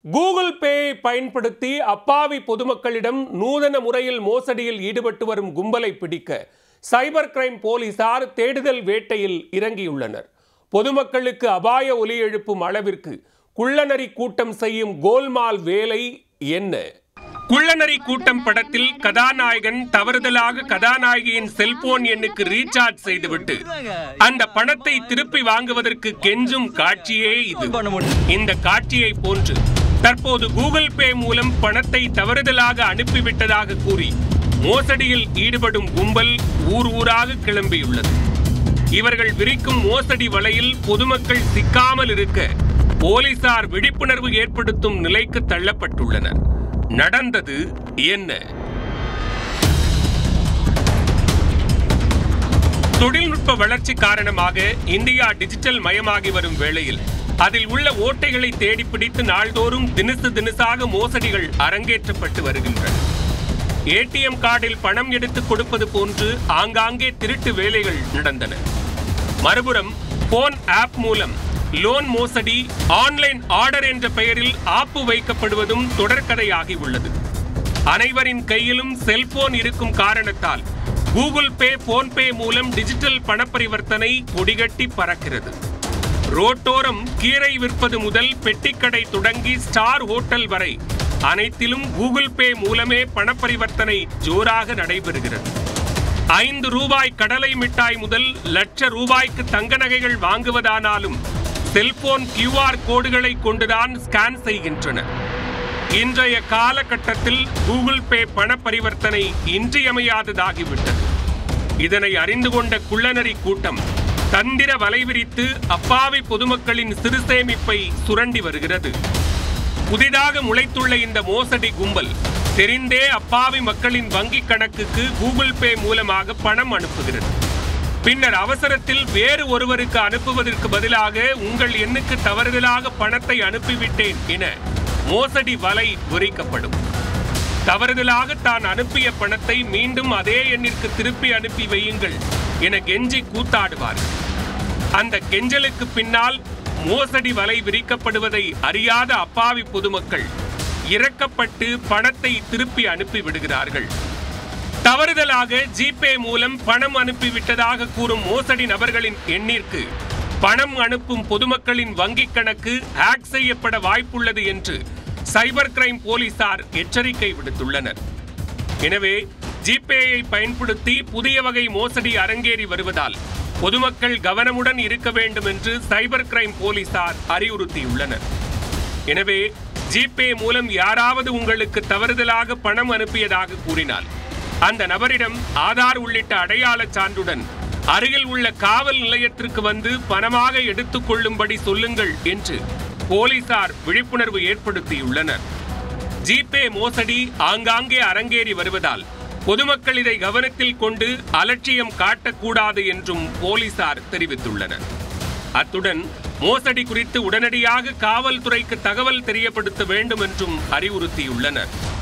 Google பேயை பயன்படுத்தி அப்பாவி பொதுமக்களிடம் நூதன முறையில் மோசடியில் ஈடுபட்டு வரும் கும்பலை பிடிக்க சைபர் கிரைம் போலீசார் தேடுதல் வேட்டையில் இறங்கியுள்ளனர் பொதுமக்களுக்கு அபாய ஒலி எழுப்பும் அளவிற்கு குள்ளநரி கூட்டம் செய்யும் கோல்மால் வேலை என்ன குள்ளநரி கூட்டம் படத்தில் கதாநாயகன் தவறுதலாக கதாநாயகியின் செல்போன் எண்ணுக்கு ரீசார்ஜ் செய்துவிட்டு அந்த பணத்தை திருப்பி வாங்குவதற்கு கெஞ்சும் காட்சியே இது இந்த காட்சியை போன்று தற்போது கூகுள் பே மூலம் பணத்தை தவறுதலாக அனுப்பிவிட்டதாக கூறி மோசடியில் ஈடுபடும் கும்பல் ஊர் ஊராக கிளம்பியுள்ளது இவர்கள் விரிக்கும் மோசடி வலையில் பொதுமக்கள் சிக்காமல் இருக்க போலீசார் விழிப்புணர்வு ஏற்படுத்தும் நிலைக்கு தள்ளப்பட்டுள்ளனர் நடந்தது என்ன தொழில்நுட்ப வளர்ச்சி காரணமாக இந்தியா டிஜிட்டல் மயமாகி வரும் வேளையில் அதில் உள்ள ஓட்டைகளை தேடி பிடித்து நாள்தோறும் தினுசு தினுசாக மோசடிகள் அரங்கேற்றப்பட்டு வருகின்றன ஏடிஎம் கார்டில் பணம் எடுத்துக் கொடுப்பது போன்று ஆங்காங்கே திருட்டு வேலைகள் நடந்தன மறுபுறம் போன் ஆப் மூலம் லோன் மோசடி ஆன்லைன் ஆர்டர் என்ற பெயரில் ஆப்பு வைக்கப்படுவதும் தொடர்கதையாகி உள்ளது அனைவரின் கையிலும் செல்போன் இருக்கும் காரணத்தால் கூகுள் பே போன்பே மூலம் டிஜிட்டல் பணப்பரிவர்த்தனை கொடிகட்டி பறக்கிறது ரோட்டோரம் கீரை விற்பது முதல் பெட்டிக்கடை தொடங்கி ஸ்டார் ஹோட்டல் வரை அனைத்திலும் கூகுள் பே மூலமே பணப்பரிவர்த்தனை ஜோராக நடைபெறுகிறது ஐந்து ரூபாய் கடலை மிட்டாய் முதல் லட்ச ரூபாய்க்கு தங்க நகைகள் வாங்குவதானாலும் செல்போன் கியூஆர் கோடுகளை கொண்டுதான் ஸ்கேன் செய்கின்றன இன்றைய காலகட்டத்தில் கூகுள் பே பண பரிவர்த்தனை இன்றியமையாததாகிவிட்டது இதனை அறிந்து கொண்ட குள்ளநரி கூட்டம் தந்திர வலை விரித்து அப்பாவி பொதுமக்களின் சிறு சேமிப்பை சுரண்டி வருகிறது புதிதாக முளைத்துள்ள இந்த மோசடி கும்பல் தெரிந்தே அப்பாவி மக்களின் வங்கிக் கணக்குக்கு கூகுள் பே மூலமாக பணம் அனுப்புகிறது பின்னர் அவசரத்தில் வேறு ஒருவருக்கு அனுப்புவதற்கு பதிலாக உங்கள் எண்ணுக்கு தவறுதலாக பணத்தை அனுப்பிவிட்டேன் என மோசடி வலை விரிக்கப்படும் தவறுதலாக தான் அனுப்பிய பணத்தை மீண்டும் அதே எண்ணிற்கு திருப்பி அனுப்பி வையுங்கள் என கெஞ்சி கூத்தாடுவார்கள் அந்த கெஞ்சலுக்கு பின்னால் மோசடி வலை விரிக்கப்படுவதை அறியாத அப்பாவி பொதுமக்கள் இறக்கப்பட்டு பணத்தை திருப்பி அனுப்பி விடுகிறார்கள் தவறுதலாக ஜிபே மூலம் பணம் அனுப்பிவிட்டதாக கூறும் மோசடி நபர்களின் எண்ணிற்கு பணம் அனுப்பும் பொதுமக்களின் வங்கிக் கணக்கு ஹேக் செய்யப்பட வாய்ப்புள்ளது என்று சைபர் கிரைம் போலீசார் எச்சரிக்கை விடுத்துள்ளனர் எனவே ஜிபேயை பயன்படுத்தி புதிய வகை மோசடி அரங்கேறி வருவதால் பொதுமக்கள் கவனமுடன் இருக்க வேண்டும் என்று சைபர் கிரைம் போலீசார் அறிவுறுத்தியுள்ளனர் எனவே ஜிபே மூலம் யாராவது உங்களுக்கு தவறுதலாக பணம் அனுப்பியதாக கூறினால் அந்த நபரிடம் ஆதார் உள்ளிட்ட அடையாள சான்றுடன் அருகில் உள்ள காவல் நிலையத்திற்கு வந்து பணமாக எடுத்துக் கொள்ளும்படி சொல்லுங்கள் என்று போலீசார் விழிப்புணர்வு ஏற்படுத்தியுள்ளனர் ஜிபே மோசடி ஆங்காங்கே அரங்கேறி வருவதால் பொதுமக்கள் இதை கவனத்தில் கொண்டு அலட்சியம் காட்டக்கூடாது என்றும் போலீசார் தெரிவித்துள்ளனர் அத்துடன் மோசடி குறித்து உடனடியாக காவல்துறைக்கு தகவல் தெரியப்படுத்த வேண்டும் என்றும் அறிவுறுத்தியுள்ளனர்